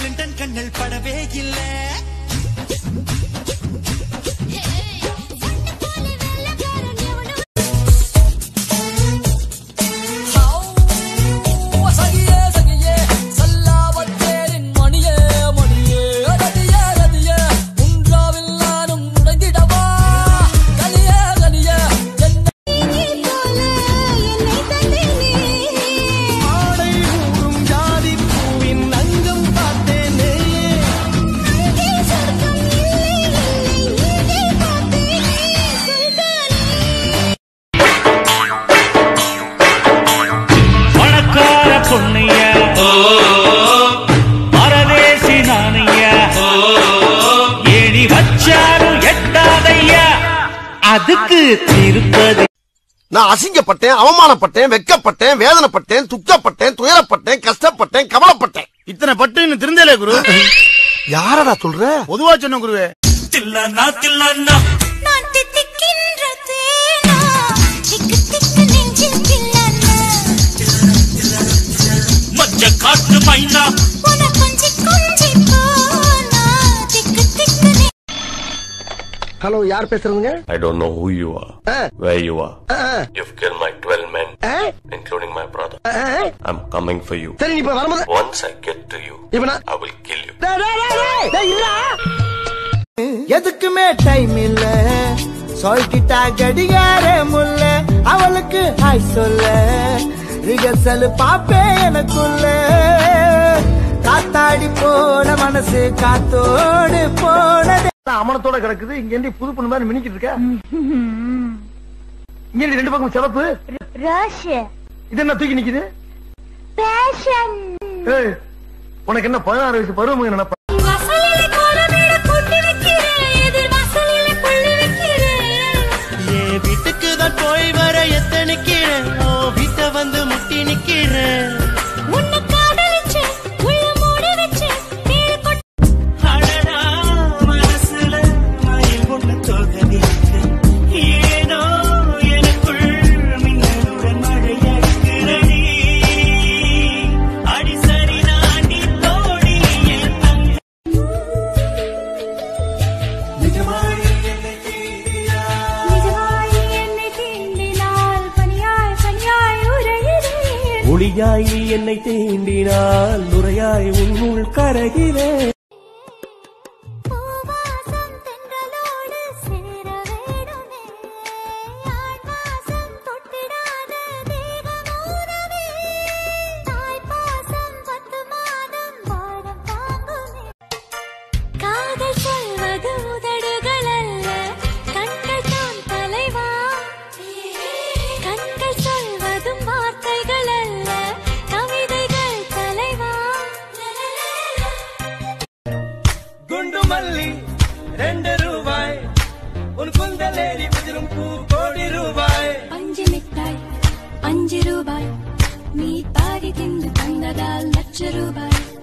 Clinton கண்ணல் படவே இல்லை சகியே சகியே சல்லாவத்தேரின் மணியே மணியே ரதியே ரதியே உன்றாவில் நானும் நுழைந்திடவா கலியே கலியே என்ன ஆடை ஊறும் ஜாதி பூவின் அங்கம் பார்த்தேனே பணக்கார பொண்ணைய பரதேசி நானைய ஏணி வச்சாலும் எட்டாதையா அதுக்கு திருப்பதி நான் அசிங்கப்பட்டேன் அவமானப்பட்டேன் வெக்கப்பட்டேன் வேதனைப்பட்டேன் துக்கப்பட்டேன் துயரப்பட்டேன் கஷ்டப்பட்டேன் கவலைப்பட்டேன் இத்தனை பட்டு இன்னும் திருந்தலே குரு யாரடா சொல்ற பொதுவா சொன்ன குருவே தில்லன்னா தில்லன்னா நான் தித்திக்கின்ற தேனா திக்கு திக்கு நெஞ்சில் கில்லன்னா மஞ்ச காட்டு மைனா உன கொஞ்சி கொஞ்சி போனா திக்கு திக்கு நெ- ஹலோ யார் பேசுறதுங்க I don't know who you are, where you are. You've killed my 12 men, including my brother. I'm coming for you. சரி நீ இப்ப வரும்போது Once I get to you, இப்ப நான் I will kill you. டேய், டேய், டேய், டேய், இல்ல. எதுக்குமே டைம் இல்ல சொல்லிட்டா கடிகார முல்ல அவளுக்கு ஹாய் சொல்ல ரிகர்சல் பாப்பே எனக்குள்ள காத்தாடி போன மனசு காத்தோடு போனது அமனத்தோட கிடக்குது இங்க இருந்து புது பொண்ணு மாதிரி மினிக்கிட்டு இருக்க இங்க இருந்து ரெண்டு பக்கம் சிவப்பு ரஷ்ய இது என்ன தூக்கி நிக்குது பேஷன் ஏய், உனக்கு என்ன பதினாறு வயசு பருவம் நினைப்ப வாசலில கோலமேட கொண்டு வைக்கிறேன் எதிர் வாசலில கொள்ளி வைக்கிறேன் என் வீட்டுக்கு தான் போய் வர எத்தனைக்கிறேன் ஓ வீட்டை வந்து முட்டி நிக்கிறேன் உன்னை காதலிச்சு உள்ள மூடி வச்சு மேல கொண்டு அடடா மனசுல மயில் ஒண்ணு தோகதிருக்கு ஏனோ எனக்குள் மின்னலுடன் மழையடிக்கிறடி அடி சரி நாண்டி தோடி என் தங்க நிஜமாய் என்னை தீண்டினால் பனியாய் பனியாய் உரைகிறேன் ஒளியாய் நீ என்னை தீண்டினால் நுரையாய் உன்னுள் கரகிறேன் பூவாசம் தென்றலோடு சேர வேணுமே ஆண் வாசம் தொட்டிடாத தேகமூரவே தாய் பாசம் பத்து மாதம் வாரம் தாங்குமே காதல் சொல்வது உதடுகள் அல்ல கண்கள் தான் தலைவா கண்கள் சொல்வதும் வார்த்தைகள் அல்ல கவிதைகள் தலைவா குண்டு மல்லி ரெண்டு ரூபாய் உன் குந்தலேறி குதிரும் பூ கோடி ரூபாய் பஞ்சு மிட்டாய் அஞ்சு ரூபாய் நீ பாதி தின்று தந்ததால் லட்ச ரூபாய்